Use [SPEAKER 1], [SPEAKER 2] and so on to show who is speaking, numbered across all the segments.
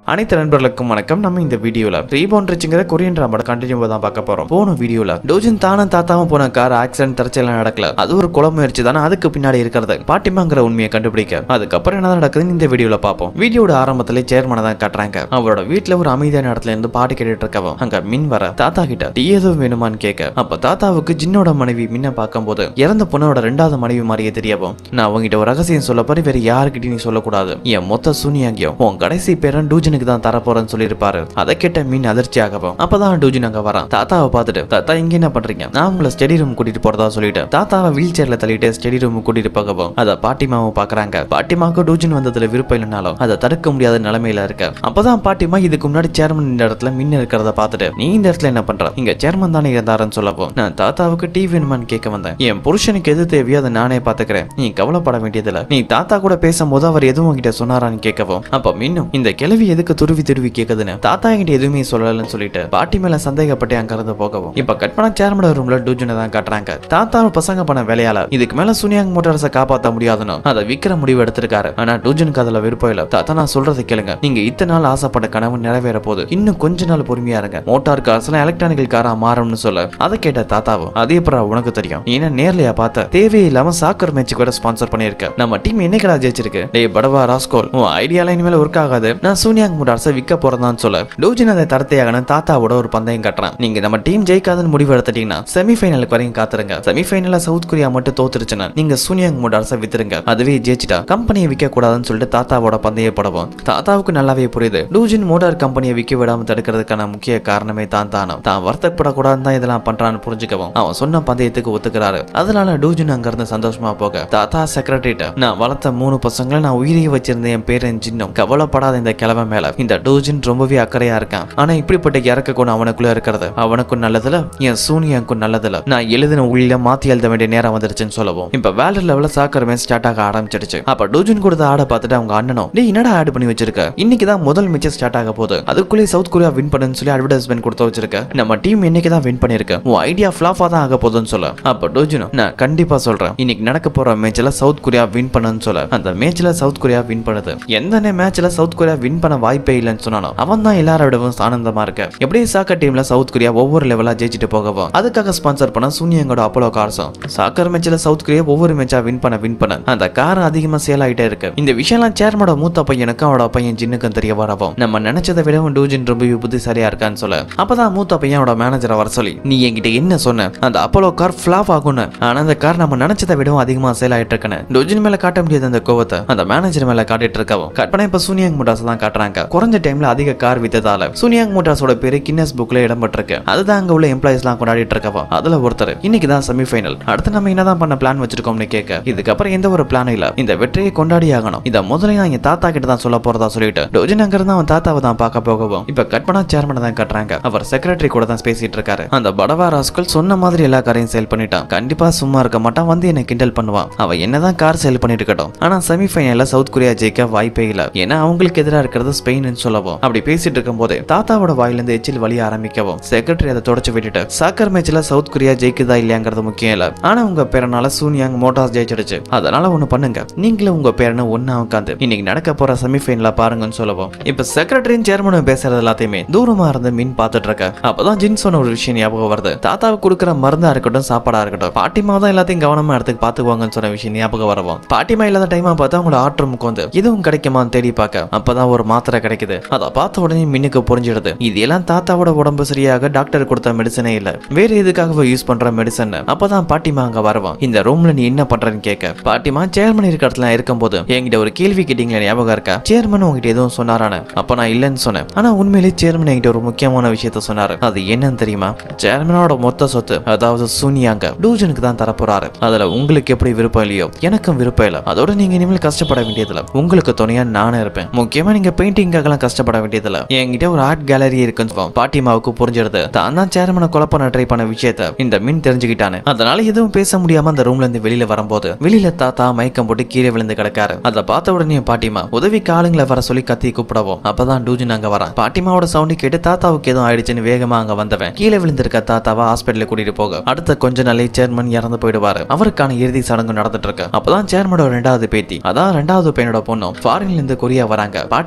[SPEAKER 1] அனைத்து நண்பர்களுக்கும் வணக்கம் நம்ம இந்த வீடியோல ரீபவுண்ட் ரிச்சுங்கிற கொரியன் டிராமாட கண்டினியூ தான் பார்க்க போறோம் போன வீடியோல டோஜின் தானும் தாத்தாவும் போன கார் ஆக்சிடென்ட் தரச்செல்லாம் நடக்கல அது ஒரு குல முயற்சி தானே அதுக்கு பின்னாடி இருக்கிறது பாட்டிமாங்கிற உண்மையை கண்டுபிடிக்க அதுக்கப்புறம் என்ன நடக்குதுன்னு இந்த வீடியோல பார்ப்போம் வீடியோட ஆரம்பத்திலே சேர்மனை தான் காட்டுறாங்க அவரோட வீட்டுல ஒரு அமைதியான இடத்துல இருந்து பாட்டு கேட்டுட்டு இருக்கவும் அங்க மின் வர தாத்தா கிட்ட டீ எதுவும் வேணுமான்னு கேட்க அப்ப தாத்தாவுக்கு ஜின்னோட மனைவி மின்ன பார்க்கும்போது இறந்த பொண்ணோட ரெண்டாவது மனைவி மாதிரியே தெரியவும் நான் உங்ககிட்ட ஒரு ரகசியம் சொல்ல போறேன் வேற யாருக்கிட்டையும் நீ சொல்லக்கூடாது என் மொத்த சூனியாங்கியும் உன் கடைசி பேரன் டூஜனுக்கு தான் தரப்போறேன்னு சொல்லியிருப்பாரு அதை கேட்ட மீன் அதிர்ச்சி ஆகவும் அப்பதான் டூஜன் அங்க வரான் தாத்தாவை பார்த்துட்டு தாத்தா இங்க என்ன பண்றீங்க நான் உங்களை ஸ்டடி ரூம் கூட்டிட்டு போறதா சொல்லிட்டு தாத்தாவை வீல் சேர்ல தள்ளிட்டு ஸ்டடி ரூம் கூட்டிட்டு போகவும் அதை பாட்டிமாவும் பாக்குறாங்க பாட்டிமாவுக்கு டூஜன் வந்ததுல விருப்பம் இல்லைனாலும் அதை தடுக்க முடியாத நிலைமையில இருக்க அப்பதான் பாட்டிமா இதுக்கு முன்னாடி சேர்மன் இந்த இடத்துல மின் இருக்கிறத பார்த்துட்டு நீ இந்த இடத்துல என்ன பண்ற இங்க சேர்மன் தானே இருந்தாருன்னு சொல்லவும் நான் தாத்தாவுக்கு டீ வேணுமான்னு கேட்க வந்தேன் என் புருஷனுக்கு எது தேவையோ அதை நானே பாத்துக்கிறேன் நீ கவலைப்பட வேண்டியதில்ல நீ தாத்தா கூட பேசும்போது அவர் எதுவும் உன்கிட்ட சொன்னாரான்னு கேட்கவும் அப்ப மின்னும் இந்த கிழவி எதுக்கு துருவி துருவி கேக்குதுன்னு தாத்தா என்கிட்ட எதுவுமே சொல்லலன்னு சொல்லிட்டு பாட்டி மேல சந்தேகப்பட்டு அங்க இருந்து போகவும் இப்ப கட் பண்ண சேர்மட ரூம்ல டூஜனை தான் காட்டுறாங்க தாத்தா பசங்க பண்ண வேலையால இதுக்கு மேல சுனியாங் மோட்டார்ஸை காப்பாத்த முடியாதுன்னு அதை விக்கிற முடிவு எடுத்திருக்காரு ஆனா டூஜனுக்கு அதுல விருப்பம் இல்ல தாத்தா நான் சொல்றதை கேளுங்க நீங்க இத்தனை நாள் ஆசைப்பட்ட கனவு நிறைவேற போது இன்னும் கொஞ்ச நாள் பொறுமையா இருங்க மோட்டார் கார்ஸ் எல்லாம் எலக்ட்ரானிக்கல் காரா மாறும்னு சொல்ல அதை கேட்ட தாத்தாவும் அதே அப்புறம் உனக்கு தெரியும் நீ என்ன நேர்லயா பார்த்த தேவையில்லாம சாக்கர் மேட்சுக்கு கூட ஸ்பான்சர் பண்ணிருக்க நம்ம டீம் என்னைக்கடா ஜெயிச்சிருக்கு டேய் படவா ராஸ்கோல் உன் ஐடியால இனிமேல் ஒர்க் ஆகாது நான் சூனியாங் முடார்ஸை விற்க போறதான்னு சொல்ல டூஜின் அதை தரத்தையாகன தாத்தாவோட ஒரு பந்தயம் கட்டுறான் நீங்க நம்ம டீம் ஜெயிக்காதுன்னு முடிவு எடுத்துட்டீங்கன்னா செமிஃபைனலுக்கு வரையும் காத்துருங்க செமிஃபைனல்ல சவுத் கொரியா மட்டும் தோத்துருச்சுன்னா நீங்க சூனியாங் முடார்ஸை வித்துருங்க அதுவே ஜெயிச்சிட்டா கம்பெனியை விற்க கூடாதுன்னு சொல்லிட்டு தாத்தாவோட பந்தயப்படவும் தாத்தாவுக்கு நல்லாவே புரியுது டூஜின் மோட்டார் கம்பெனியை விற்க விடாம தடுக்கிறதுக்கான முக்கிய காரணமே தான் தானும் தான் வருத்தப்படக்கூடாதுன்னு தான் இதெல்லாம் பண்றான்னு புரிஞ்சுக்கவும் அவன் சொன்ன பந்தயத்துக்கு ஒத்துக்கிறாரு அதனால டூஜின் அங்கிருந்து சந்தோஷமா போக தாத்தா செக்ரட்டரிட்ட நான் வளர்த்த மூணு பசங்களை நான் உயிரையே வச்சிருந்த என் பேரன் ஜின்னும் கவலைப்படாத இந்த கிழமை மேல இந்த டூஜின் ரொம்பவே அக்கறையா இருக்கான் ஆனா இப்படிப்பட்ட இறக்க குணம் அவனுக்குள்ள இருக்கிறது அவனுக்கும் நல்லதுல என் சூனியாவுக்கும் நல்லதுல நான் எழுதின உள்ள மாத்தி எழுத வேண்டிய நேரம் வந்துருச்சுன்னு சொல்லவும் இப்ப வேலை லெவல சாக்கர் மேட்ச் ஸ்டார்ட் ஆக ஆரம்பிச்சிடுச்சு அப்ப டூஜின் கொடுத்த ஆடை பார்த்துட்டு அவங்க அண்ணனும் டேய் என்னடா ஆட் பண்ணி வச்சிருக்க இன்னைக்கு தான் முதல் மேட்ச் ஸ்டார்ட் ஆக போகுது அதுக்குள்ளே சவுத் கொரியா வின் பண்ணுன்னு சொல்லி அட்வர்டைஸ்மெண்ட் கொடுத்து வச்சிருக்க நம்ம டீம் இன்னைக்கு தான் வின் பண்ணிருக்க உன் ஐடியா ஃபிளாஃபா தான் ஆக போகுதுன்னு சொல்ல அப்ப டோஜினும் நான் கண்டிப்பா சொல்றேன் இன்னைக்கு நடக்க போற மேட்ச்ல சவுத் கொரியா வின் பண்ணுன்னு சொல்ல அந்த மேட்ச்ல சவுத் கொரியா வின் பண்ணுது எந்த மேட்ச்ல சவுத் கொரியா வின் பண்ண வாய்ப்பே இல்லைன்னு சொன்னாலும் அவன் தான் எல்லாரை விடவும் ஆனந்தமா இருக்க எப்படியே சாக்கர் டீம்ல சவுத் கொரியா ஒவ்வொரு லெவலா ஜெயிச்சுட்டு போகவும் அதுக்காக ஸ்பான்சர் பண்ண சூனியங்கோட அப்போலோ கார்ஸும் சாக்கர் மேட்ச்ல சவுத் கொரியா ஒவ்வொரு மேட்சா வின் பண்ண வின் பண்ண அந்த கார் அதிகமா சேல் ஆயிட்டே இருக்கு இந்த விஷயம்லாம் சேர்மனோட மூத்த பையனுக்கும் அவனோட பையன் ஜின்னுக்கும் தெரிய வரவும் நம்ம நினைச்சதை விடவும் டூஜின் ரொம்ப புத்திசாலியா இருக்கான்னு சொல்ல அப்பதான் மூத்த பையனோட மேனேஜரை வர சொல்லி நீ என்கிட்ட என்ன சொன்ன அந்த அப்போலோ கார் ஃபிளாப் ஆகும்னு ஆனா அந்த கார் நம்ம நினைச்சதை விடவும் அதிகமா சேல் ஆயிட்டு இருக்குன்னு டூஜின் மேல காட்ட முடியாத அந்த கோவத்தை அந்த மேனேஜர் மேல காட்டிட்டு இருக்கவும் கற்பனை இப்ப சூனியாங் மோட்டார்ஸ் தான் காட்டுறாங்க குறைஞ்ச டைம்ல அதிக கார் வித்ததால சூனியாங் மோட்டார்ஸோட பேரு கின்னஸ் புக்ல இடம் பெற்றிருக்கு அதுதான் அங்க உள்ள எம்ப்ளாயிஸ் எல்லாம் கொண்டாடிட்டு இருக்கவும் அதுல ஒருத்தர் இன்னைக்கு தான் செமிஃபைனல் அடுத்து நம்ம என்னதான் பண்ண பிளான் வச்சிருக்கோம்னு கேட்க இதுக்கப்புறம் எந்த ஒரு பிளான் இல்ல இந்த வெற்றியை கொண்டாடி ஆகணும் இத முதல்ல நான் என் தாத்தா கிட்ட தான் சொல்ல போறதா சொல்லிட்டு டோஜின் அங்க இருந்து அவன் தாத்தாவை தான் பார்க்க போகவும் இப்ப கட் பண்ணா சேர்மனை தான் கட்டுறாங்க அவர் செக்ரட்டரி கூட தான் பேசிட்டு இருக்காரு அந்த படவா ராஸ்கல் சொன்ன மாதிரி எல்லா காரையும் சேல் பண்ணிட்டான் கண்டிப்பா சும்மா இருக்க மாட்டான் வந்து என்ன கிண்டல் பண்ணுவான் அவன் என்னதான் கார் சேல் பண்ணிட்டு இருக்கட்டும் ஆனா செமிஃபைனல்ல சவுத் கொரியா ஜெயிக்க வாய்ப்பே இல்ல ஏன்னா அவங்களுக்கு எதிராக இருக்கிறது ஸ்பெயின் சொல்லவும் அப்படி பேசிட்டு இருக்கும் போது தாத்தாவோட வாயிலிருந்து எச்சில் வழி ஆரம்பிக்கவும் செக்ரட்டரி அதை தொடச்சு விட்டுட்டு சாக்கர் மேட்ச்ல சவுத் கொரியா ஜெயிக்குதா இல்லையாங்கிறது முக்கியம் இல்ல ஆனா உங்க பேரனால சூனியாங் மோட்டார்ஸ் ஜெயிச்சிடுச்சு அதனால ஒண்ணு பண்ணுங்க நீங்களும் உங்க பேரனை ஒன்னா உட்காந்து இன்னைக்கு நடக்க போற செமிஃபைனல பாருங்கன்னு சொல்லவும் இப்ப செக்ரட்டரியும் சேர்மனும் பேசுறது எல்லாத்தையுமே தூரமா இருந்து மீன் பார்த்துட்டு இருக்க அப்பதான் ஜின் சொன்ன ஒரு விஷயம் ஞாபகம் வருது தாத்தாவுக்கு கொடுக்குற மருந்தா இருக்கட்டும் சாப்பாடா இருக்கட்டும் பாட்டிமா தான் எல்லாத்தையும் கவனமா எடுத்து பாத்துக்குவாங்கன்னு சொன்ன விஷயம் ஞாபகம் வரவும் பாட்டிமா இல்லாத டைமா பார்த்தா அவங்களோட ஆற்றமுக்கு வந்து இதுவும் கிடைக்குமான்னு தேடி பார்க்க அப்பதான் ஒரு மாத்திரை கிடைக்குது அதை பார்த்த உடனே மின்னுக்கு புரிஞ்சிடுது இது எல்லாம் தாத்தாவோட உடம்பு சரியாக டாக்டர் கொடுத்த மெடிசனே இல்ல வேற எதுக்காக யூஸ் பண்ற மெடிசன் அப்பதான் பாட்டிமா அங்க வரவும் இந்த ரூம்ல நீ என்ன பண்றன்னு கேட்க பாட்டிமா சேர்மன் இருக்க இடத்துல இருக்கும்போது என்கிட்ட ஒரு கேள்வி கேட்டீங்களே ஞாபகம் இருக்கா சேர்மன் உங்ககிட்ட எதுவும் சொன்னாரானே அப்ப நான் இல்லைன்னு சொன்னேன் ஆனா உண்மையிலேயே சேர்மன் என்கிட்ட ஒரு முக்கியமான விஷயத்த சொன்னாரு அது என்னன்னு தெரியுமா சேர்மனோட மொத்த சொத்து அதாவது சூனியாங்க டூஜனுக்கு தான் தரப்போறாரு அதுல உங்களுக்கு எப்படி விருப்பம் இல்லையோ எனக்கும் விருப்பம் இல்ல அதோட நீங்க இனிமேல் கஷ்டப்பட வேண்டியதில்ல உங்களுக்கு துணையா நானே இருப்பேன் முக்கியமா நீங்க பெயிண்டிங்காகலாம் கஷ்டப்பட வேண்டியதில்ல என்கிட்ட ஒரு ஆர்ட் கேலரி இருக்குன்னு சொல்லுவோம். பாட்டிமாவுக்கு புரிஞ்சிடுது தான் தான் சேர்மனை கொலை பண்ண ட்ரை பண்ண விஷயத்த இந்த மின் தெரிஞ்சுக்கிட்டானே அதனால எதுவும் பேச முடியாம அந்த ரூம்ல இருந்து வெளியில வரும்போது வெளியில தாத்தா மயக்கம் போட்டு கீழே விழுந்து கிடக்காரு அதை பார்த்த உடனே பாட்டிமா உதவிக்கு ஆளுங்களை வர சொல்லி கத்தி கூப்பிடவும் அப்பதான் டூஜின் அங்க வரான் பாட்டிமாவோட சவுண்ட் கேட்டு தாத்தாவுக்கு எதுவும் ஆயிடுச்சுன்னு வேகமா அங்க வந்தவன் கீழே விழுந்திருக்க தாத்தாவை ஹாஸ்பிட்டலுக்கு கூட்டிட்டு போக அடுத்த கொஞ்ச நாளே சேர்மன் இறந்து போயிடுவாரு அவருக்கான இறுதி சடங்கு நடந்துட்டு இருக்கு அப்பதான் சேர்மனோட ரெண்டாவது பேத்தி அதான் ரெண்டாவது பையனோட பொண்ணும் ஃபாரின்ல இருந்து கொரியா வராங்க பாட்டிமாவை பார்த்து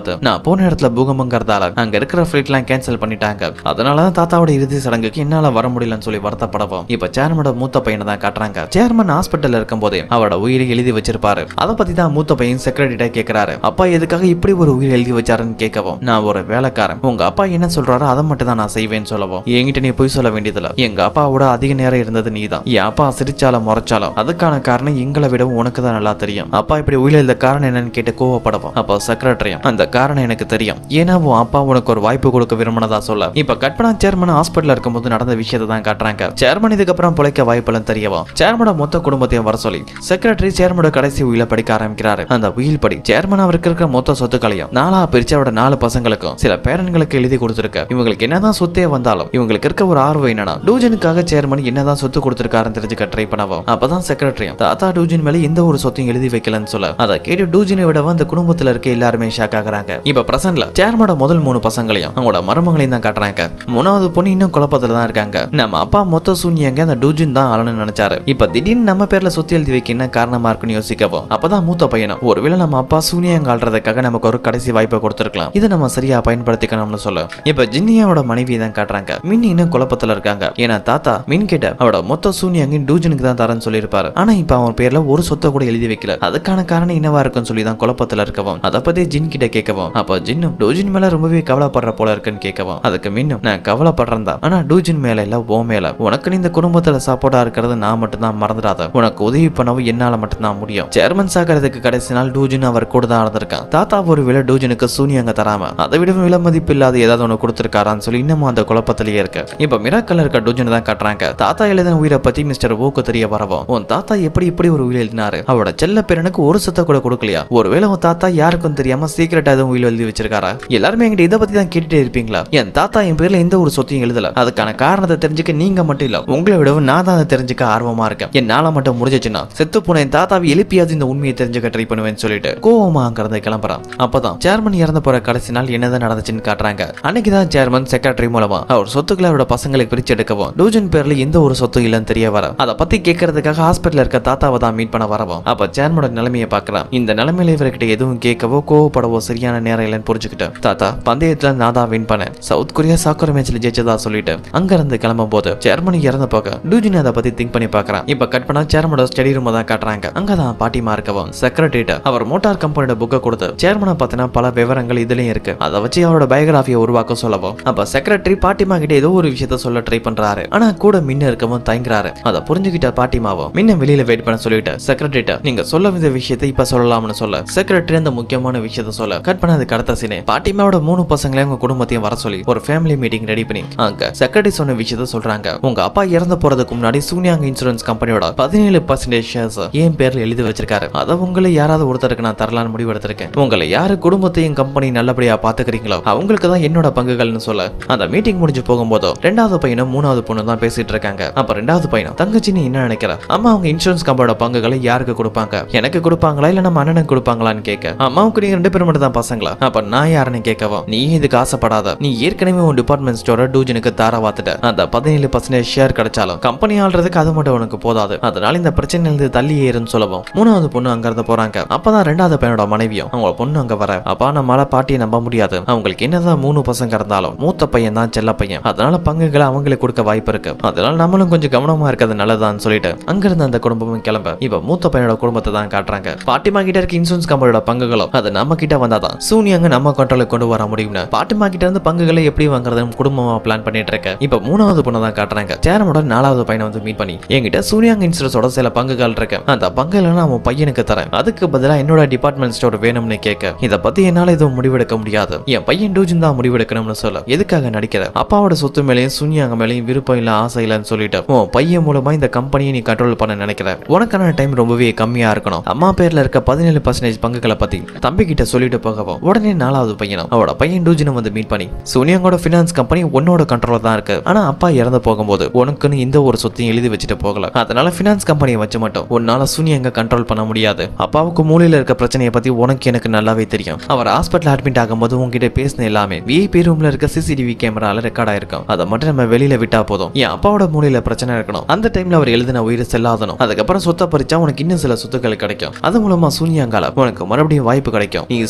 [SPEAKER 1] பார்த்து நான் போன இடத்துல பூகம்பங்கிறதால அங்க இருக்கிற ஃபிளைட் எல்லாம் கேன்சல் பண்ணிட்டாங்க அதனால தான் தாத்தாவோட இறுதி சடங்குக்கு என்னால வர முடியலன்னு சொல்லி வருத்தப்படவும் இப்ப சேர்மனோட மூத்த பையனை தான் காட்டுறாங்க சேர்மன் ஹாஸ்பிட்டல்ல இருக்கும் போதே அவரோட உயிரை எழுதி வச்சிருப்பாரு அதை பத்தி தான் மூத்த பையன் செக்ரட்டரிட்ட கேக்குறாரு அப்பா எதுக்காக இப்படி ஒரு உயிர் எழுதி வச்சாருன்னு கேட்கவும் நான் ஒரு வேலைக்காரன் உங்க அப்பா என்ன சொல்றாரோ அதை மட்டும் தான் நான் செய்வேன்னு சொல்லவும் என்கிட்ட நீ போய் சொல்ல வேண்டியதில்ல எங்க அப்பாவோட அதிக நேரம் இருந்தது நீதான் என் அப்பா சிரிச்சாலும் முறைச்சாலும் அதுக்கான காரணம் எங்களை விடவும் உனக்கு தான் நல்லா தெரியும் அப்பா இப்படி உயிர் எழுத காரணம் என்னன்னு கேட்டு கோவப்படவும் அப்போ செக்ரட்டரியும் அந்த காரணம் எனக்கு தெரியும் ஏன்னா உன் அப்பா உனக்கு ஒரு வாய்ப்பு கொடுக்க விரும்பினதா சொல்ல இப்ப கற்பனா சேர்மன் ஹாஸ்பிட்டல் இருக்கும்போது நடந்த விஷயத்தை தான் காட்டுறாங்க சேர்மன் இதுக்கப்புறம் பிழைக்க வாய்ப்பெல்லாம் தெரியவும் சேர்மனோட மொத்த குடும்பத்தையும் வர சொல்லி செக்ரட்டரி சேர்மனோட கடைசி உயில படிக்க ஆரம்பிக்கிறாரு அந்த உயில் படி சேர்மன் அவருக்கு இருக்கிற மொத்த சொத்துக்களையும் நாலா பிரிச்சு அவரோட நாலு பசங்களுக்கும் சில பேரன்களுக்கு எழுதி கொடுத்துருக்க இவங்களுக்கு என்னதான் சொத்தே வந்தாலும் இவங்களுக்கு இருக்க ஒரு ஆர்வம் என்னன்னா டூஜனுக்காக சேர்மன் என்னதான் சொத்து கொடுத்திருக்காருன்னு தெரிஞ்சுக்க ட்ரை பண்ணவும் அப்பதான் செக்ரட்டரியும் தாத்தா டூஜின் மேல எந்த ஒரு சொத்தையும் எழுதி வைக்கலன்னு சொல்ல அதை கேட்டு டூஜினை விடவும் அந்த குடும்பத்துல இருக்க எல்லாருமே ஷாக் ஆகுறாங்க இப்ப பிரசன்ட்ல சேர்மனோட முதல் மூணு பசங்களையும் அவங்களோட மருமகளையும் தான் காட்டுறாங்க மூணாவது பொண்ணு இன்னும் குழப்பத்துல தான் இருக்காங்க நம்ம அப்பா மொத்த சூன்யங்க அந்த டூஜின் தான் ஆளணும்னு நினைச்சாரு இப்ப திடீர்னு நம்ம பேர்ல சொத்து எழுதி வைக்க என்ன காரணமா இருக்குன்னு யோசிக்கவும் அப்பதான் மூத்த பையனும் ஒருவேளை நம்ம அப்பா சூனியங்க ஆள்றதுக்காக நமக்கு ஒரு கடைசி வாய்ப்பை கொடுத்துருக்கலாம் இதை நம்ம சரியா பயன்படுத்திக்கணும்னு சொல்ல இப்ப ஜின்னியாவோட மனைவி தான் காட்டுறாங்க மின் இன்னும் குழப்பத்துல இருக்காங்க ஏன்னா தாத்தா மின் கிட்ட அவரோட மொத்த சூனியங்க டூஜனுக்கு தான் தரேன்னு சொல்லியிருப்பாரு ஆனா இப்ப அவன் பேர்ல ஒரு சொத்தை கூட எழுதி வைக்கல அதுக்கான காரணம் என்னவா இருக்குன்னு சொல்லி தான் குழப்பத்துல இருக்கவும் அதை பத்தி ஜின் கிட்ட கேட்கவும் அப்ப ஜின்னும் டூஜின் மேல ரொம்பவே கவலைப்படுற போல இருக்குன்னு கேட்கவும் அதுக்கு மின்னும் நான் கவலைப்படுறேன் தான் ஆனா டூஜின் மேல இல்ல ஓ மேல உனக்கு நீ இந்த குடும்பத்துல சப்போர்ட்டா இருக்கிறது நான் மட்டும் தான் மறந்துடாத உனக்கு உதவி பண்ணவும் என்னால மட்டும் தான் முடியும் சேர்மன் சாகிறதுக்கு கடைசி நாள் டூஜின் அவர் கூட தான் இருந்திருக்கான் தாத்தா ஒரு விலை டூஜனுக்கு சூனியங்க தராம அதை விட விலை மதிப்பு இல்லாத ஏதாவது ஒன்று கொடுத்துருக்காரான்னு சொல்லி இன்னமும் அந்த குழப்பத்திலேயே இருக்கு இப்ப மிராக்கல்ல இருக்க டூஜன் தான் காட்டுறாங்க தாத்தா எழுதின உயிரை பத்தி மிஸ்டர் ஓக்கு தெரிய வரவும் உன் தாத்தா எப்படி இப்படி ஒரு உயிர் எழுதினாரு அவரோட செல்ல பேரனுக்கு ஒரு சத்த கூட கொடுக்கலையா ஒருவேளை உன் தாத்தா யாருக்கும் தெரியாம சீக்கிரட்டா எதுவும் உயிர் எழுதி வச்சிருக்காரா எல்லாருமே என்கிட்ட இதை பத்தி தான் கேட்டுட்டே இருப்பீங்களா என் தாத்தா என் பேர்ல எந்த ஒரு சொத்தையும் எழுதல அதுக்கான காரணத்தை தெரிஞ்சுக்க நீங்க மட்டும் இல்ல உங்களை விடவும் நான் தான் அதை தெரிஞ்சுக்க ஆர்வமா இருக்கேன் என்னால மட்டும் முடிஞ்சிச்சுன்னா செத்து போன என் தாத்தாவை எழுப்பியாவது இந்த உண்மையை தெரிஞ்சுக்க ட்ரை பண்ணுவேன்னு சொல்லிட்டு கோவமா அங்கிருந்து கிளம்புறான் அப்பதான் சேர்மன் இறந்து போற கடைசி நாள் என்னதான் நடந்துச்சுன்னு காட்டுறாங்க அன்னைக்கு தான் சேர்மன் செக்ரட்டரி மூலமா அவர் சொத்துக்களை அவரோட பசங்களுக்கு பிரிச்சு எடுக்கவும் டூஜன் பேர்ல எந்த ஒரு சொத்தும் இல்லைன்னு தெரிய வர அதை பத்தி கேட்கறதுக்காக ஹாஸ்பிட்டல் இருக்க தாத்தாவை தான் மீட் பண்ண வரவும் அப்ப சேர்மனோட நிலைமையை பார்க்கலாம் இந்த நிலைமையில இவர்கிட்ட எதுவும் கேட்கவோ கோவப்படவோ சரியான நேரம் இல்லைன்னு புரிஞ்சுக்கிட்டேன் தாத்தா பந்தயத்துல நான் தான் வின் பண்ணேன் சவுத் கொரியா சாக்கர் மேட்ச்ல ஜெயிச்சதா சொல்லிட்டு அங்க இருந்து கிளம்பும் போது ஜெர்மனி இறந்த போக டூஜின் அதை பத்தி திங்க் பண்ணி பார்க்கறான் இப்ப கட் பண்ணா சேர்மனோட ஸ்டடி ரூம் தான் காட்டுறாங்க அங்கதான் பாட்டிமா இருக்கவும் செக்ரட்டரிட்ட அவர் மோட்டார் கம்பெனியோட புக்கை கொடுத்து சேர்மனை பத்தின பல விவரங்கள் இதுலயும் இருக்கு அதை வச்சு அவரோட பயோகிராஃபியை உருவாக்க சொல்லவும் அப்ப செக்ரட்டரி பாட்டிமா கிட்ட ஏதோ ஒரு விஷயத்த சொல்ல ட்ரை பண்றாரு ஆனா கூட மின்ன இருக்கவும் தயங்குறாரு அதை புரிஞ்சுக்கிட்ட பாட்டிமாவும் மின்ன வெளியில வெயிட் பண்ண சொல்லிட்டு செக்ரட்டரிட்ட நீங்க சொல்ல வேண்டிய விஷயத்தை இப்ப சொல்லலாம்னு சொல்ல செக்ரட்டரி அந்த முக்கியமான விஷயத்த சொல்ல கட் பண்ணதுக்கு அடுத்த சீனே பாட்டிமாவோட மூணு பசங்களையும் உங்க குடும்பத்தையும் வர சொல்லி ஒரு ஃபேமிலி மீட்டிங் ரெடி பண்ணி அங்க செக்ரட்டரி சொன்ன விஷயத்த சொல்றாங்க உங்க அப்பா இறந்து போறதுக்கு முன்னாடி சூனியாங் இன்சூரன்ஸ் கம்பெனியோட பதினேழு பர்சன்டேஜ் ஷேர்ஸ் என் பேர்ல எழுதி வச்சிருக்காரு அதை உங்களை யாராவது ஒருத்தருக்கு நான் தரலான்னு முடிவு எடுத்திருக்கேன் உங்களை யாரு குடும்பத்தையும் கம்பெனி நல்லபடியா பாத்துக்கிறீங்களோ அவங்களுக்கு தான் என்னோட பங்குகள்னு சொல்ல அந்த மீட்டிங் முடிஞ்சு போகும்போதோ ரெண்டாவது பையனும் மூணாவது பொண்ணு தான் பேசிட்டு இருக்காங்க அப்ப ரெண்டாவது பையனும் தங்கச்சி நீ என்ன நினைக்கிற அம்மா அவங்க இன்சூரன்ஸ் கம்பெனியோட பங்குகளை யாருக்கு கொடுப்பாங்க எனக்கு கொடுப்பாங்களா இல்ல நம்ம அண்ணனுக்கு கொடுப்பாங்களான்னு கேட்க அம்மாவுக்கு நீங்க ரெண்டு பேரும் மட்டும் தான் பசங்களா அப்ப நான் யாருன்னு கேட்கவும் நீ இதுக்கு ஆசைப்படாத நீ ஏற்கனவே உன் டிபார்ட்மெண்ட் ஸ்டோரை டூஜனுக்கு தார வாத்துட்ட அந்த பதினேழு பர்சன்டேஜ் ஷேர் கிடைச்சாலும் கம்பெனி ஆள்றதுக்கு அது மட்டும் உனக்கு போதாது அதனால இந்த பிரச்சனையிலிருந்து தள்ளி ஏறுன்னு சொல்லவும் மூணாவது பொண்ணு அங்க இருந்து போறாங்க அப்பதான் ரெண்டாவது பையனோட மனைவியும் அவங்க பொண்ணு அங்க வர அப்பா நம்மளால பாட்டியை நம்ப முடியாது அவங்களுக்கு என்னதான் மூணு பசங்க இருந்தாலும் மூத்த பையன் தான் செல்ல பையன் அதனால பங்குகளை அவங்களுக்கு கொடுக்க வாய்ப்பு இருக்கு அதனால நம்மளும் கொஞ்சம் கவனமா இருக்கிறது நல்லதான்னு சொல்லிட்டு அங்கிருந்து அந்த குடும்பமும் கிளம்ப இப்ப மூத்த பையனோட குடும்பத்தை தான் காட்டுறாங்க பாட்டிமா கிட்ட இருக்க இன்சூரன்ஸ் கம்பெனியோட பங்குகளும் அது நம்ம கிட்ட வந்தாதான் சூனியாங்க நம்ம கண்ட்ரோலுக்கு கொண்டு வர முடியும்னு பாட்டிமா கிட்ட இருந்து பங்குகளை எப்படி வாங்குறதுன்னு குடும்பமா பிளான் பண்ணிட்டு இருக்க இப்ப மூணாவது பொண்ணை தான் காட்டுறாங்க சேரமோட நாலாவது பையனை வந்து மீட் பண்ணி என்கிட்ட சூனியாங்க இன்சூரன்ஸோட சில பங்குகள் இருக்கு அந்த பங்குகளை நான் அவன் பையனுக்கு தரேன் அதுக்கு பதிலா என்னோட டிபார்ட்மெண்ட் ஸ்டோர் வேணும்னு கேட்க இத பத்தி என்னால எதுவும் முடிவெடுக்க முடியாது என் பையன் டூஜின் தான் முடிவெடுக்கணும்னு சொல்ல எதுக்காக நடிக்கிற அப்பாவோட சொத்து மேலேயும் சூனியாங்க மேலேயும் விருப்பம் இல்ல ஆசை இல்லைன்னு சொல்லிட்டு உன் பையன் மூலமா இந்த கம்பெனியை நீ கண்ட்ரோல் பண்ண நினைக்கிற உனக்கான டைம் ரொம்பவே கம்மியா இருக்கணும் அம்மா பேர்ல இருக்க பதினேழு பர்சன்டேஜ் பங்குகளை பத்தி தம்பி கிட்ட சொல்லிட்டு போகவும் உடனே நாலாவது பையனும் அவரோட பையன் டூஜினும் வந்து மீட் பண்ணி சோனியாங்கோட ஃபினான்ஸ் கம்பெனி உன்னோட கண்ட்ரோல தான் இருக்கு ஆனா அப்பா இறந்து போகும்போது உனக்குன்னு இந்த ஒரு சொத்தையும் எழுதி வச்சுட்டு போகல அதனால ஃபினான்ஸ் கம்பெனியை வச்சு மட்டும் உன்னால சூனியங்க கண்ட்ரோல் பண்ண முடியாது அப்பாவுக்கு மூலையில இருக்க பிரச்சனையை பத்தி உனக்கு எனக்கு நல்லாவே தெரியும் அவர் ஹாஸ்பிட்டல் அட்மிட் ஆகும்போது உங்ககிட்ட பேசின எல்லாமே விஐபி ரூம்ல இருக்க சிசிடிவி கேமரால ரெக்கார்ட் ஆயிருக்கும் அதை மட்டும் நம்ம வெளியில விட்டா போதும் என் அப்பாவோட மூலையில பிரச்சனை இருக்கணும் அந்த டைம்ல அவர் எழுதின உயிர் செல்லாதனும் அதுக்கப்புறம் சொத்தை பறிச்சா உனக்கு இன்னும் சில சொத்துக்கள் கிடைக்கும் அது மூலமா சூனியாங்கால உனக்கு மறுபடியும் வாய்ப்பு கிடைக்கும் நீ சூனியாங்க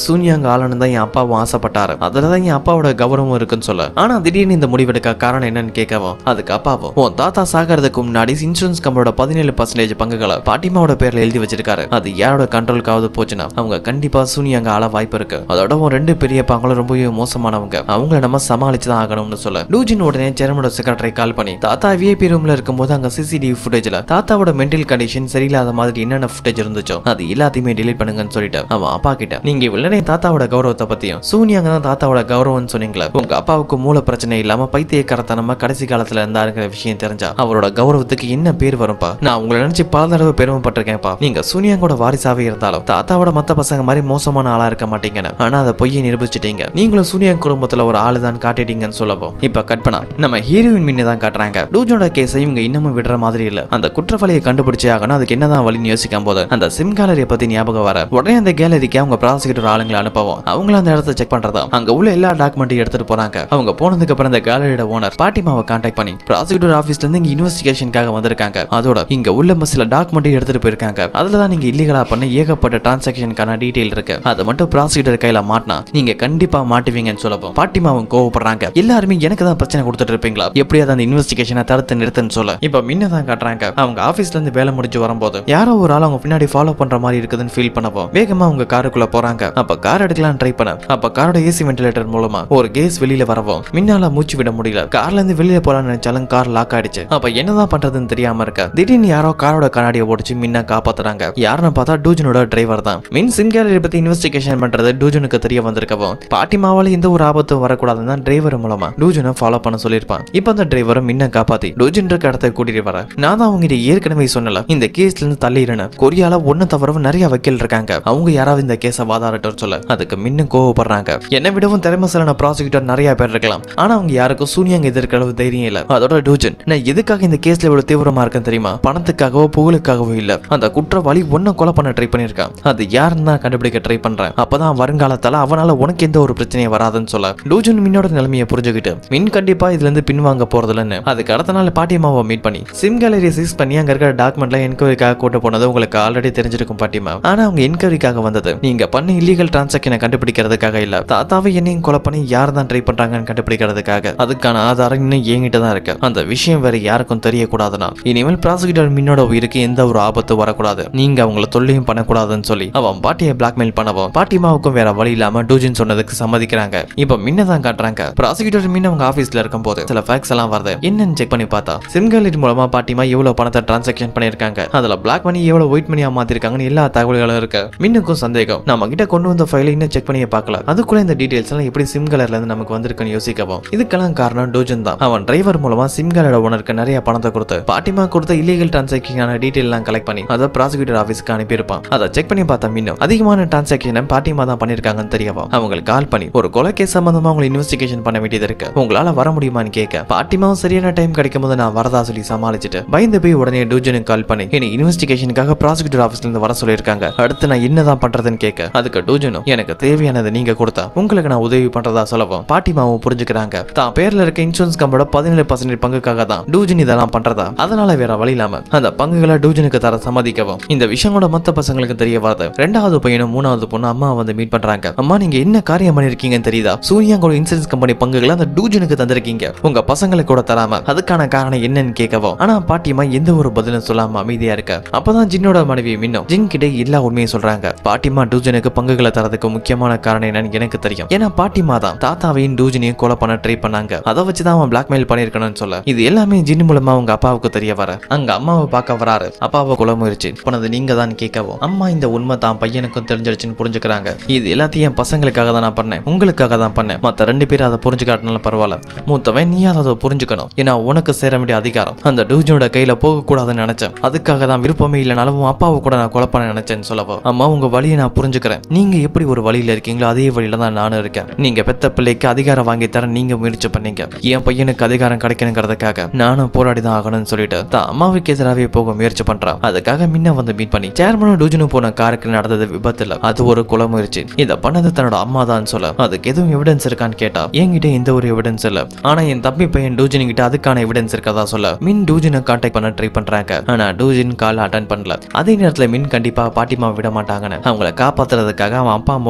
[SPEAKER 1] அங்க ஆளணும் தான் என் அப்பாவும் ஆசைப்பட்டாரு அதுலதான் என் அப்பாவோட கௌரவம் இருக்குன்னு சொல்ல ஆனா திடீர்னு இந்த முடிவெடுக்க காரணம் என்னன்னு கேட்கவும் அதுக்கு அப்பாவும் உன் தாத்தா சாகிறதுக்கு முன்னாடி இன்சூரன்ஸ் கம்பெனியோட பதினேழு பர்சன்டேஜ் பங்குகளை பாட்டிமாவோட பேர்ல எழுதி வச்சிருக்காரு அது யாரோட கண்ட்ரோலுக்காவது போச்சுன்னா அவங்க கண்டிப்பா சூனி அங்க ஆள வாய்ப்பு இருக்கு அதோட உன் ரெண்டு பெரிய பங்களும் ரொம்பவே மோசமானவங்க அவங்கள நம்ம சமாளிச்சு தான் ஆகணும்னு சொல்ல லூஜின் உடனே சேர்மனோட செக்ரட்டரி கால் பண்ணி தாத்தா விஐபி ரூம்ல இருக்கும்போது அங்க சிசிடிவி ஃபுட்டேஜ்ல தாத்தாவோட மென்டல் கண்டிஷன் சரியில்லாத மாதிரி என்னென்ன ஃபுட்டேஜ் இருந்துச்சோ அது எல்லாத்தையுமே delete பண்ணுங்கன்னு சொல்லிட்டு அவன் அப்பா கிட்ட நீங்க இவ்வளவு நேரம் தாத்தாவோட கௌரவத்தை பத்தியும் சூனியாங்க தான் தாத்தாவோட கௌரவம்னு சொன்னீங்களே உங்க அப்பாவுக்கு மூல பிரச்சனை இல்லாம பைத்தியக்காரத்தனமா கடைசி காலத்துல இருந்தாருங்கிற விஷயம் தெரிஞ்சா அவரோட கௌரவத்துக்கு என்ன பேர் வரும்பா நான் உங்களை நினைச்சு பல தடவை பெருமைப்பட்டிருக்கேன்ப்பா நீங்க சூனியாங்கோட வாரிசாவே இருந்தாலும் தாத்தாவோட மத்த பசங்க மாதிரி மோசமான ஆளா இருக்க மாட்டீங்கன்னு ஆனா அதை பொய்யை நிரூபிச்சிட்டீங்க நீங்களும் சூனியாங் குடும்பத்துல ஒரு ஆளு தான் காட்டிட்டீங்கன்னு சொல்லப்போ இப்ப கற்பனா நம்ம ஹீரோயின் மின்னு தான் காட்டுறாங்க டூஜோட கேஸை இவங்க இன்னமும் விடுற மாதிரி இல்ல அந்த குற்றவாளியை கண்டுபிடிச்சே ஆகணும் அதுக்கு என்னதான் வழின்னு யோசிக்கும் போது அந்த சிம் கேலரியை பத்தி ஞாபகம் வர உடனே அந்த கேலரிக்கு அவங்க ப்ராசிக்யூட்டர் ஆளுங்களை அனுப்பவும் அவங்கள அந்த இடத்த செக் பண்றதா அங்க உள்ள எல்லா டாக்குமெண்ட்டையும் எடுத்துட்டு போறாங்க அவங்க போனதுக்கு அப்புறம் அந்த கேலரியோட ஓனர் பாட்டிமாவை கான்டாக்ட் பண்ணி ப்ராசிக்யூட்டர் ஆபீஸ்ல இருந்து இங்க இன்வெஸ்டிகேஷனுக்காக வந்திருக்காங்க அதோட இங்க உள்ள சில டாக்குமெண்ட்டையும் எடுத்துட்டு போயிருக்காங்க அதுல தான் நீங்க இல்லீகலா பண்ண ஏகப்பட்ட டிரான்சாக்ஷனுக்கான டீடைல் இருக்கு அதை மட்டும் ப்ராசிக்யூட்டர் கையில மாட்டினா நீங்க கண்டிப்பா மாட்டுவீங்கன்னு சொல்லப்போம் பாட்டிமாவும் கோவப்படுறாங்க எல்லாருமே எனக்கு தான் பிரச்சனை கொடுத்துட்டு இருப்பீங்களா எப்படியாவது அந்த இன்வெஸ்டிகேஷனை தடுத்து நிறுத்துன்னு சொல்ல இப்ப முன்ன தான் காட்டுறாங்க அவங்க ஆபீஸ்ல இருந்து வேலை முடிஞ்சு வரும்போது யாரோ ஒரு ஆள் அவங்க பின்னாடி ஃபாலோ பண்ற மாதிரி இருக்குதுன்னு ஃபீல் பண்ணப்போ வேகமா அவங்க காருக்குள்ள போறாங்க அப்ப கார் எடுக்கலாம் ட்ரை பண்ண அப்ப காரோட ஏசி வென்டிலேட்டர் மூலமா ஒரு கேஸ் வெளியில வரவும் முன்னால மூச்சு விட முடியல கார்ல இருந்து வெளியில போலாம்னு நினைச்சாலும் கார் லாக் ஆயிடுச்சு அப்ப என்னதான் பண்றதுன்னு தெரியாம இருக்க திடீர்னு யாரோ காரோட கண்ணாடியை உடைச்சு மின்ன காப்பாத்துறாங்க யாருன்னு பார்த்தா டூஜனோட டிரைவர் தான் மின் சிம் கேலரி பத்தி இன்வெஸ்டிகேஷன் பண்றது டூஜனுக்கு தெரிய வந்திருக்கவும் பாட்டிமாவால எந்த ஒரு ஆபத்தும் வரக்கூடாதுன்னு தான் டிரைவர் மூலமா டூஜனை ஃபாலோ பண்ண சொல்லியிருப்பான் இப்ப அந்த டிரைவரும் மின்ன காப்பாத்தி டூஜன் இருக்க இடத்த கூட்டிட்டு வர நான் தான் அவங்க ஏற்கனவே சொன்னல இந்த கேஸ்ல இருந்து தள்ளிடுன்னு கொரியால ஒன்னு தவிரவும் நிறைய வக்கீல் இருக்காங்க அவங்க யாராவது இந்த கேஸை வாதாடட்டும் சொல்ல அதுக்கு மின்னும் கோவப்படுறாங்க என்னை விடவும் திறமைசாலான ப்ராசிக்யூட்டர் நிறைய பேர் இருக்கலாம் ஆனா அவங்க யாருக்கும் சூனியாங்க எதிர்க்க அளவு தைரியம் இல்ல அதோட டூஜன் நான் எதுக்காக இந்த கேஸ்ல இவ்வளவு தீவிரமா இருக்கேன் தெரியுமா பணத்துக்காகவோ புகழுக்காகவோ இல்ல அந்த குற்றவாளி ஒன்ன கொலை பண்ண ட்ரை பண்ணிருக்கான் அது யாருன்னு தான் கண்டுபிடிக்க ட்ரை பண்றேன் அப்பதான் வருங்காலத்தால அவனால உனக்கு எந்த ஒரு பிரச்சனையும் வராதுன்னு சொல்ல டூஜன் மின்னோட நிலைமையை புரிஞ்சுக்கிட்டு மின் கண்டிப்பா இதுல இருந்து பின்வாங்க போறதில்லன்னு அதுக்கு அடுத்த நாள் பாட்டிமாவை மீட் பண்ணி சிம் கேலரி சீஸ் பண்ணி அங்க இருக்கிற டாக்குமெண்ட்ல என்கொயரிக்காக கூட்ட போனது உங்களுக்கு ஆல்ரெடி தெரிஞ்சிருக்கும் பாட்டிமா ஆனா அவங்க என்கொயரிக்காக வந்தது நீங்க பண்ண இல்லீகல் டிரான்சாக்ஷனை கண்டுபிடிக்கிறதுக்காக இல்ல தாத்தாவை என்னையும் கொலை பண்ணி யார் தான் ட்ரை பண்றாங்கன்னு கண்டுபிடிக்கிறதுக்காக அதுக்கான ஆதாரம் இன்னும் என்கிட்ட தான் இருக்கு அந்த விஷயம் வேற யாருக்கும் தெரியக்கூடாதுன்னா இனிமேல் ப்ராசிக்யூட்டர் மின்னோட உயிருக்கு எந்த ஒரு ஆபத்து வரக்கூடாது நீங்க அவங்கள தொல்லையும் பண்ணக்கூடாதுன்னு சொல்லி அவன் பாட்டியை பிளாக்மெயில் பண்ணவும் பாட்டிமாவுக்கும் வேற வழி இல்லாம டூஜின் சொன்னதுக்கு சம்மதிக்கிறாங்க இப்ப மின்ன தான் காட்டுறாங்க ப்ராசிக்யூட்டர் மின்ன அவங்க ஆபீஸ்ல இருக்கும்போது சில ஃபேக்ஸ் எல்லாம் வருது என்னன்னு செக் பண்ணி பார்த்தா சிம்கலிட் மூலமா பாட்டிமா எவ்வளவு பணத்தை டிரான்சாக்ஷன் பண்ணிருக்காங்க அதுல பிளாக் மணி எவ்வளவு ஒயிட் மணியா மாத்திருக்காங்கன்னு எல்லா தகவல்களும் இருக்கு மின்னுக்கும் சந்தேகம் நம்ம கிட்ட கொண்டு வந்த ஃபைலை இன்னும் செக் பண்ணி பார்க்கல அதுக்குள்ள இந்த டீடைல்ஸ் எல்லாம் எப்படி சிம் கலர்ல இருந்து நமக்கு வந்திருக்குன்னு யோசிக்கவும் இதுக்கெல்லாம் காரணம் டோஜன் தான் அவன் டிரைவர் மூலமா சிம் கலரோட ஓனருக்கு நிறைய பணத்தை கொடுத்து பாட்டிமா கொடுத்த இல்லீகல் டிரான்சாக்ஷனான டீடைல் எல்லாம் கலெக்ட் பண்ணி அதை ப்ராசிக்யூட்டர் ஆஃபீஸ்க்கு அனுப்பியிருப்பான் அதை செக் பண்ணி பார்த்தா மின்னும் அதிகமான டிரான்சாக்ஷனை பாட்டிமா தான் பண்ணிருக்காங்கன்னு தெரியவும் அவங்களுக்கு கால் பண்ணி ஒரு கொலை கேஸ் சம்பந்தமா உங்களை இன்வெஸ்டிகேஷன் பண்ண வேண்டியது இருக்கு உங்களால வர முடியுமான்னு கேட்க பாட்டிமாவும் சரியான டைம் கிடைக்கும் போது நான் வரதா சொல்லி சமாளிச்சுட்டு பயந்து போய் உடனே டூஜனுக்கு கால் பண்ணி இனி இன்வெஸ்டிகேஷனுக்காக ப்ராசிக்யூட்டர் ஆஃபீஸ்ல இருந்து வர சொல்லியிருக்காங்க அடுத்து நான் என்னதான் பண்றதுன்னு கேட்க அதுக்கு டூஜனும் எனக்கு தேவையானதை நீங்க கொடுத்தா உங்களுக்கு நான் உதவி பண்றதா சொல்லவும் பாட்டிமாவும் புரிஞ்சுக்கிறாங்க தான் பேர்ல இருக்க இன்சூரன்ஸ் கம்பெனியோட பதினேழு பர்சன்டேஜ் பங்குக்காக தான் டூஜன் இதெல்லாம் பண்றதா அதனால வேற வழி இல்லாம அந்த பங்குகளை டூஜனுக்கு தர சம்மதிக்கவும் இந்த விஷயங்களோட மத்த பசங்களுக்கு தெரிய வருது ரெண்டாவது பையனும் மூணாவது பொண்ணு அம்மா வந்து மீட் பண்றாங்க அம்மா நீங்க என்ன காரியம் பண்ணிருக்கீங்கன்னு தெரியுதா சூர்யாங்கோட இன்சூரன்ஸ் கம்பெனி பங்குகளை அந்த டூஜனுக்கு தந்திருக்கீங்க உங்க பசங்களுக்கு கூட தராம அதுக்கான காரணம் என்னன்னு கேட்கவும் ஆனா பாட்டியம்மா எந்த ஒரு பதிலும் சொல்லாம அமைதியா இருக்க அப்பதான் ஜின்னோட மனைவி மின்னும் ஜின் கிட்ட எல்லா உண்மையும் சொல்றாங்க பாட்டிமா டூஜனுக்கு பங்குகளை தரதுக்கு முக்கியமான காரணம் என்னன்னு எனக்கு தெரியும் ஏன்னா பாட்டிமா தான் தாத்தாவையும் டூஜனையும் கொலை பண்ண ட்ரை பண்ணாங்க அதை வச்சுதான் அவன் பிளாக்மெயில் பண்ணிருக்கணும்னு சொல்ல இது எல்லாமே ஜின் மூலமா அவங்க அப்பாவுக்கு தெரிய வர அங்க அம்மாவை பார்க்க வராரு அப்பாவை கொலை முயற்சி பண்ணது நீங்க தான் கேட்கவும் அம்மா இந்த உண்மை தான் பையனுக்கும் தெரிஞ்சிருச்சுன்னு புரிஞ்சுக்கிறாங்க இது எல்லாத்தையும் என் பசங்களுக்காக தான் நான் பண்ணேன் உங்களுக்காக தான் பண்ணேன் மத்த ரெண்டு பேரும் அதை புரிஞ்சுக்காட்டினாலும் பரவாயில்ல மூத்தவன் நீ அதை புரிஞ்சுக்கணும் ஏன்னா உனக்கு சேர வேண்டிய அதிகாரம் அந்த டூஜனோட கையில போகக்கூடாதுன்னு நினைச்சேன் அதுக்காக தான் விருப்பமே இல்லைனாலும் உன் அப்பாவை கூட நான் கொலை பண்ண நினைச்சேன்னு சொல்லவோ அம்மா உங்க வழியை நான் புரிஞ்சுக்கிறேன் நீங்க எப்படி ஒரு வழியில இருக்கீங்களோ அதே வழியில தான் நானும் இருக்கேன் நீங்க பெத்த பிள்ளைக்கு அதிகாரம் வாங்கி தர நீங்க முயற்சி பண்ணீங்க என் பையனுக்கு அதிகாரம் கிடைக்கணுங்கிறதுக்காக நானும் போராடி தான் ஆகணும்னு சொல்லிட்டு தான் அம்மாவுக்கு எதிராகவே போக முயற்சி பண்றான் அதுக்காக முன்ன வந்து மீட் பண்ணி சேர்மனும் டூஜனும் போன காருக்கு நடந்தது விபத்துல அது ஒரு கொலை முயற்சி இதை பண்ணது தன்னோட அம்மா தான் சொல்ல அதுக்கு எதுவும் எவிடன்ஸ் இருக்கான்னு கேட்டா என்கிட்ட எந்த ஒரு எவிடன்ஸ் இல்ல ஆனா என் தம்பி பையன் டூஜின் கிட்ட அதுக்கான எவிடன்ஸ் இருக்கதா சொல்ல மின் டூஜினை கான்டாக்ட் பண்ண ட்ரை பண்றாங்க ஆனா டூஜின் கால் அட்டன் பண்ணல அதே நேரத்துல மின் கண்டிப்பா பாட்டிமா விட மாட்டாங்கன்னு அவங்கள காப்பாத்துறதுக்காக அவன் அப்பா மூலம்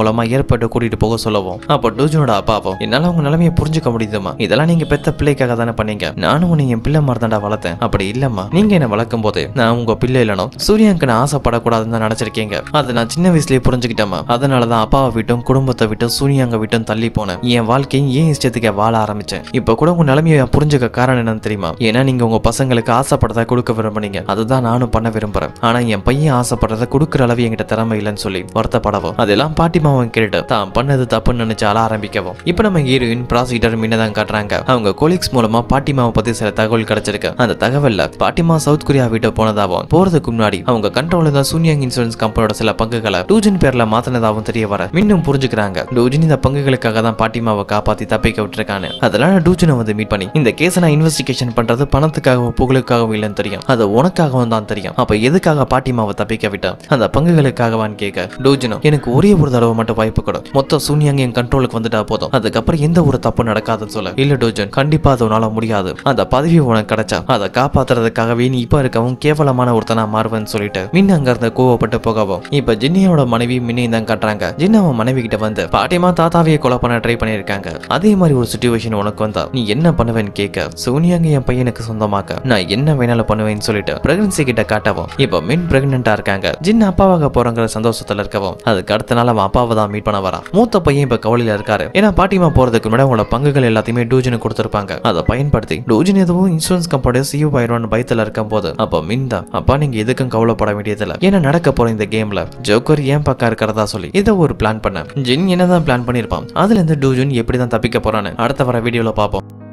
[SPEAKER 1] மூலமா ஏற்பட்டு கூட்டிட்டு போக சொல்லவும் அப்போ டூஜனோட அப்பாவும் என்னால உங்க நிலைமையை புரிஞ்சுக்க முடியுதுமா இதெல்லாம் நீங்க பெத்த பிள்ளைக்காக தானே பண்ணீங்க நானும் உன்னை என் பிள்ளை மாதிரி தான்டா வளர்த்தேன் அப்படி இல்லம்மா நீங்க என்ன வளர்க்கும் போது நான் உங்க பிள்ளை இல்லனும் சூர்யாவுக்கு நான் ஆசைப்படக்கூடாதுன்னு தான் நினைச்சிருக்கீங்க அதை நான் சின்ன வயசுலயே புரிஞ்சுக்கிட்டேமா அதனாலதான் அப்பாவை விட்டும் குடும்பத்தை விட்டும் சூர்யாங்க விட்டும் தள்ளி போனேன் என் வாழ்க்கையை ஏன் இஷ்டத்துக்கு வாழ ஆரம்பிச்சேன் இப்போ கூட உங்க நிலைமையை நான் புரிஞ்சுக்க காரணம் என்னன்னு தெரியுமா ஏன்னா நீங்க உங்க பசங்களுக்கு ஆசைப்படுறத கொடுக்க விரும்புனீங்க அதுதான் நானும் பண்ண விரும்புறேன் ஆனா என் பையன் ஆசைப்படுறத கொடுக்குற அளவு என்கிட்ட திறமை இல்லைன்னு சொல்லி வருத்தப்படவும் அதெல்லாம் பாட்டிமாவும் கேட்டு தான் பண்ணது தப்புன்னு நினைச்சு அழ ஆரம்பிக்கவும் இப்போ நம்ம ஹீரோயின் ப்ராசிக்யூட்டர் மின்னதான் காட்டுறாங்க அவங்க கொலீக்ஸ் மூலமா பாட்டிமாவை பத்தி சில தகவல் கிடைச்சிருக்கு அந்த தகவல்ல பாட்டிமா சவுத் கொரியா வீட்டை போனதாகவும் போறதுக்கு முன்னாடி அவங்க கண்ட்ரோல தான் சூன்யாங் இன்சூரன்ஸ் கம்பெனியோட சில பங்குகளை டூஜின் பேர்ல மாத்தினதாகவும் தெரிய வர மீண்டும் புரிஞ்சுக்கிறாங்க டூஜின் இந்த பங்குகளுக்காக தான் பாட்டிமாவை காப்பாத்தி தப்பிக்க விட்டுருக்கான்னு அதனால டூஜினை வந்து மீட் பண்ணி இந்த கேஸை நான் இன்வெஸ்டிகேஷன் பண்றது பணத்துக்காகவும் புகழுக்காகவும் இல்லைன்னு தெரியும் அது உனக்காகவும் தான் தெரியும் அப்ப எதுக்காக பாட்டிமாவை தப்பிக்க விட்ட அந்த பங்குகளுக்காகவான்னு கேட்க டூஜினோ எனக்கு ஒரே ஒரு தடவை மட்டும் வாய்ப்பு கொடு மொத்த சூன்யாங்க என் கண்ட்ரோலுக்கு வந்துட்டா போதும் அதுக்கப்புறம் எந்த ஒரு தப்பு நடக்காதுன்னு சொல்ல இல்ல டூஜன் கண்டிப்பா அது உன்னால முடியாது அந்த பதவி உனக்கு கிடைச்சா அதை காப்பாத்துறதுக்காகவே நீ இப்ப இருக்கவும் கேவலமான ஒருத்தனா மாறுவேன்னு சொல்லிட்டு மின் அங்க இருந்து கோவப்பட்டு போகவும் இப்ப ஜின்னியோட மனைவி மின்னையும் தான் காட்டுறாங்க ஜின் அவன் மனைவி கிட்ட வந்து பாட்டிமா தாத்தாவையே கொலை பண்ண ட்ரை பண்ணிருக்காங்க அதே மாதிரி ஒரு சுச்சுவேஷன் உனக்கு வந்தா நீ என்ன பண்ணுவேன்னு கேட்க சோனியாங்க என் பையனுக்கு சொந்தமாக்க நான் என்ன வேணாலும் பண்ணுவேன்னு சொல்லிட்டு பிரெக்னன்சி கிட்ட காட்டவும் இப்ப மின் பிரெக்னெண்டா இருக்காங்க ஜின் அப்பாவாக போறங்கிற சந்தோஷத்துல இருக்கவும் அதுக்கு அடுத்த நாள் அவன் அப்பாவை தான் மீட் பண்ண வரான் மூத்த பையன் இப்ப கவலையில இருக்காரு ஏன்னா பாட்டிமா போறதுக்கு முன்னாடி அவங்களோட பங்குகள் எல்லாத்தையுமே டூஜனு கொடுத்திருப்பாங்க அதை பயன்படுத்தி டூஜன் எதுவும் இன்சூரன்ஸ் கம்பெனியோட சிஓ ஆயிடும்னு பயத்துல இருக்கும் போது அப்ப மின் தான் அப்பா நீங்க எதுக்கும் கவலைப்பட வேண்டியதில்ல ஏன்னா நடக்க போற இந்த கேம்ல ஜோக்கர் ஏன் பக்கம் இருக்கிறதா சொல்லி இதை ஒரு பிளான் பண்ண ஜின் என்னதான் பிளான் பண்ணிருப்பான் அதுல இருந்து டூஜன் எப்படி தான் தப்பிக்க போறான்னு அடுத்த வர வீடியோல பார்ப்போம்